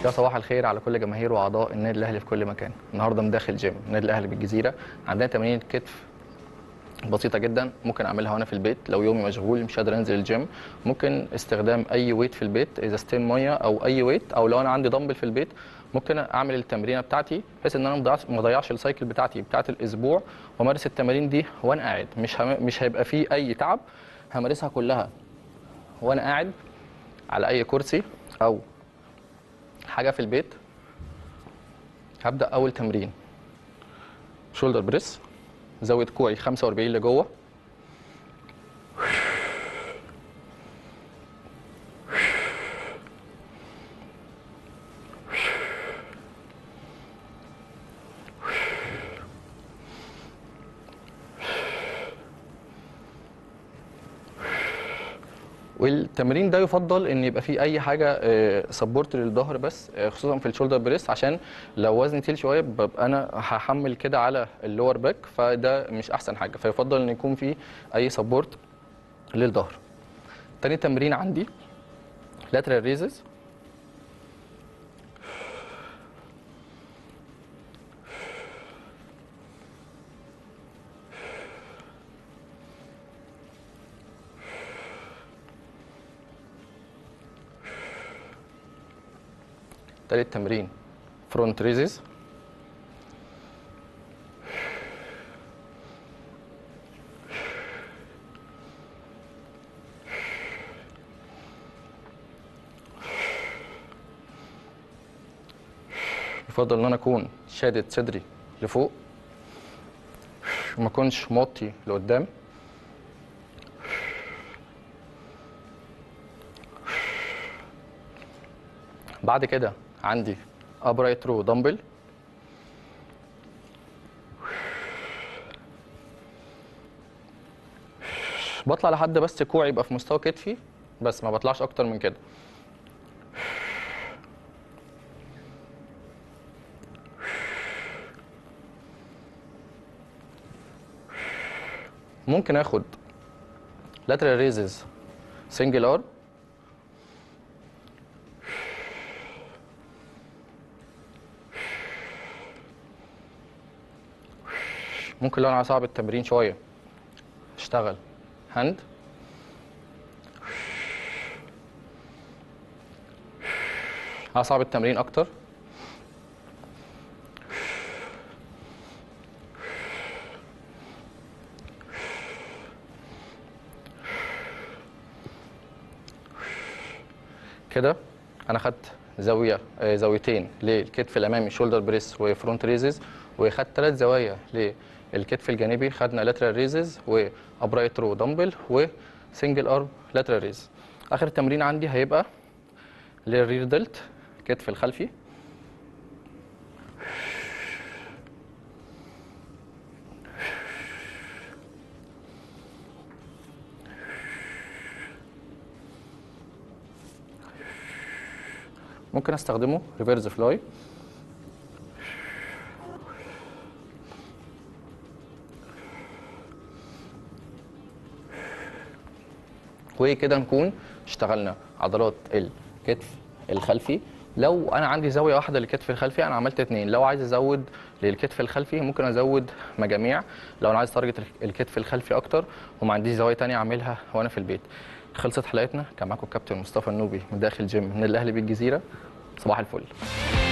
يا صباح الخير على كل جماهير واعضاء النادي الاهلي في كل مكان النهارده من داخل جيم النادي الاهلي بالجزيره عندنا تمارين كتف بسيطه جدا ممكن اعملها وانا في البيت لو يومي مشغول مش قادر انزل الجيم ممكن استخدام اي ويت في البيت ازازتين ميه او اي ويت او لو انا عندي دمبل في البيت ممكن اعمل التمرينه بتاعتي بحيث ان انا ما أضيعش- ما اضيعش السايكل بتاعتي بتاعت الاسبوع وامارس التمارين دي وانا قاعد مش هم... مش هيبقى فيه اي تعب همارسها كلها وانا قاعد على اي كرسي او حاجه في البيت هبدا اول تمرين شولدر بريس زود كوعي 45 لجوه والتمرين ده يفضل ان يبقى فيه اي حاجه سبورت للظهر بس آه، خصوصا في الشولدر بريس عشان لو وزني تقيل شويه ببقى انا هحمل كده على اللور باك فده مش احسن حاجه فيفضل ان يكون فيه اي سبورت للظهر تاني تمرين عندي lateral raises تالت تمرين فرونت ريزز يفضل ان انا اكون شادد صدري لفوق وما اكونش موطي لقدام بعد كده عندي ابرايت رو دمبل بطلع لحد بس كوعي يبقى في مستوى كتفي بس ما بطلعش اكتر من كده ممكن اخد lateral raises single arm ممكن لو انا عايز اصعب التمرين شويه اشتغل هاند هصعب التمرين اكتر كده انا خدت زاويه آه، زاويتين للكتف الامامي شولدر بريس وفرونت ريزز وخدت ثلاث زوايا للكتف الجانبي خدنا لاترال ريزز وابرايت رو دمبل وسنجل ارم لاترال ريز اخر تمرين عندي هيبقى للرير دلت كتف الخلفي ممكن استخدمه ريفيرز فلاي وكده نكون اشتغلنا عضلات الكتف الخلفي لو انا عندي زاويه واحده للكتف الخلفي انا عملت اتنين لو عايز ازود للكتف الخلفي ممكن ازود مجاميع لو انا عايز تارجت الكتف الخلفي اكتر وما عنديش زوايا تانية اعملها وانا في البيت خلصت حلقتنا كان معاكم الكابتن مصطفى النوبي من داخل جيم من الاهلي بالجزيره صباح الفل